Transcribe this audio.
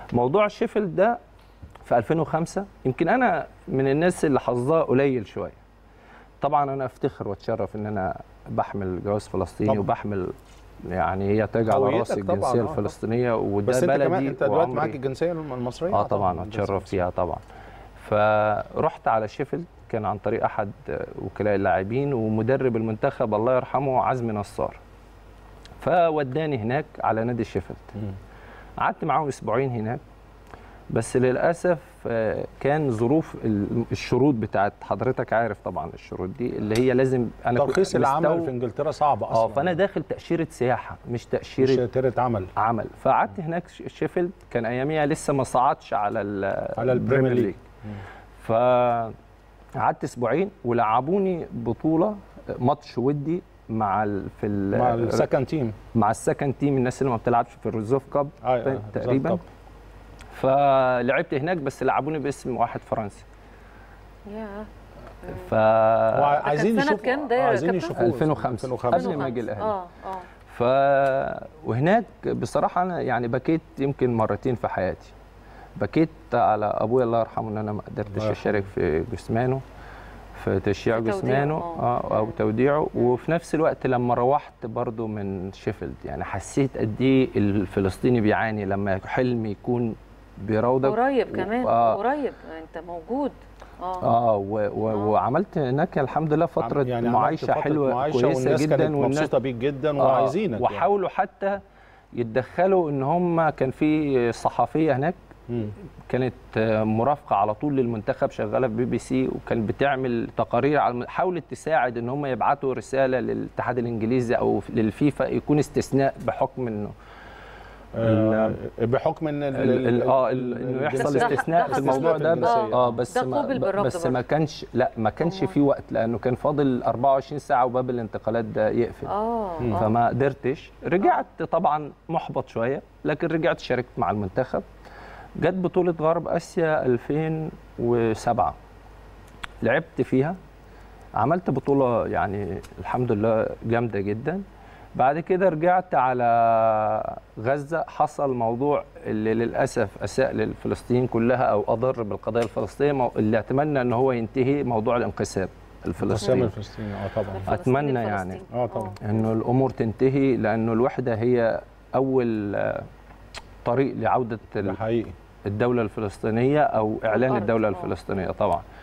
موضوع شيفيلد ده في 2005 يمكن انا من الناس اللي حظها قليل شويه طبعا انا افتخر واتشرف ان انا بحمل جواز فلسطيني طبعا. وبحمل يعني هي تاج على هويتك راسي طبعاً، الجنسيه آه، طبعاً. الفلسطينيه وده بس انت بلدي كمان انت دلوقتي وعمري- معاك الجنسيه المصريه اه طبعا اتشرف فيها طبعا فرحت على شيفيلد كان عن طريق احد وكلاء اللاعبين ومدرب المنتخب الله يرحمه عزمي نصار فوداني هناك على نادي شيفيلد مم. قعدت معاهم اسبوعين هناك بس للاسف آه، كان ظروف ال- الشروط بتاعت حضرتك عارف طبعا الشروط دي اللي هي لازم انا كنت ترخيص العمل مستو- في انجلترا صعب اصلا اه فانا داخل تاشيره سياحه مش تاشيره مش تيرة عمل عمل فقعدت هناك ش- شيفيلد كان اياميها لسه ما صعدش على ال- على البريمير ليج. فقعدت اسبوعين ولعبوني بطوله ماتش ودي مع ال في ال مع السكند تيم مع السكند تيم الناس اللي ما بتلعبش في الريزوف كاب آه، تقريبا بالظبط. فلعبت هناك بس لعبوني باسم واحد فرنسي يا ف وعايزين كان سنة يشوفوا كام ده يا عايزين كابتن؟ يشوفوا 2005 قبل ما اجي الاهلي اه اه ف وهناك بصراحه انا يعني بكيت يمكن مرتين في حياتي بكيت على ابويا الله يرحمه ان انا ما قدرتش يرحمه. اشارك في جسمانه في تشييع في توديعه، جسمانه آه. اه او توديعه وفي نفس الوقت لما روحت برضو من شيفيلد يعني حسيت قد ايه الفلسطيني بيعاني لما حلم يكون بيراودك قريب كمان آه. قريب انت موجود اه اه و و وعملت هناك الحمد لله فتره يعني عملت معايشه فترة حلوه معايشة كويسه والناس جدا كانت مبسوطه بيك جدا آه، وعايزينك يعني. وحاولوا حتى يتدخلوا ان هم كان في صحفيه هناك مم. كانت آه، مرافقه على طول للمنتخب شغاله في بي بي سي وكانت بتعمل تقارير على الم- حاولت تساعد ان هم يبعتوا رساله للاتحاد الانجليزي او للفيفا يكون استثناء بحكم انه آه، بحكم ان ال- ال- ال- اه ال- انه يحصل ده- ده استثناء في حصل الموضوع ده بس الجنسية. اه بس ده ما قوبل بالرفض بس ما برضه. كانش لا ما كانش أمال. في وقت لانه كان فاضل 24 ساعه وباب الانتقالات ده يقفل اه آه. فما قدرتش رجعت طبعا محبط شويه لكن رجعت شاركت مع المنتخب جت بطوله غرب اسيا 2007 لعبت فيها عملت بطوله يعني الحمد لله جامده جدا بعد كده رجعت على غزه حصل موضوع اللي للاسف اساء للفلسطينيين كلها او اضر بالقضيه الفلسطينيه مو- اللي اتمنى ان هو ينتهي موضوع الانقسام القسام الفلسطيني الفلسطيني اه طبعا الفلسطيني أتمنى يعني. الفلسطيني. اه طبعا انه الامور تنتهي لانه الوحده هي اول آه، طريق لعوده ده ال- حقيقي الدوله الفلسطينيه او اعلان الأرض، الدوله آه. الفلسطينيه طبعا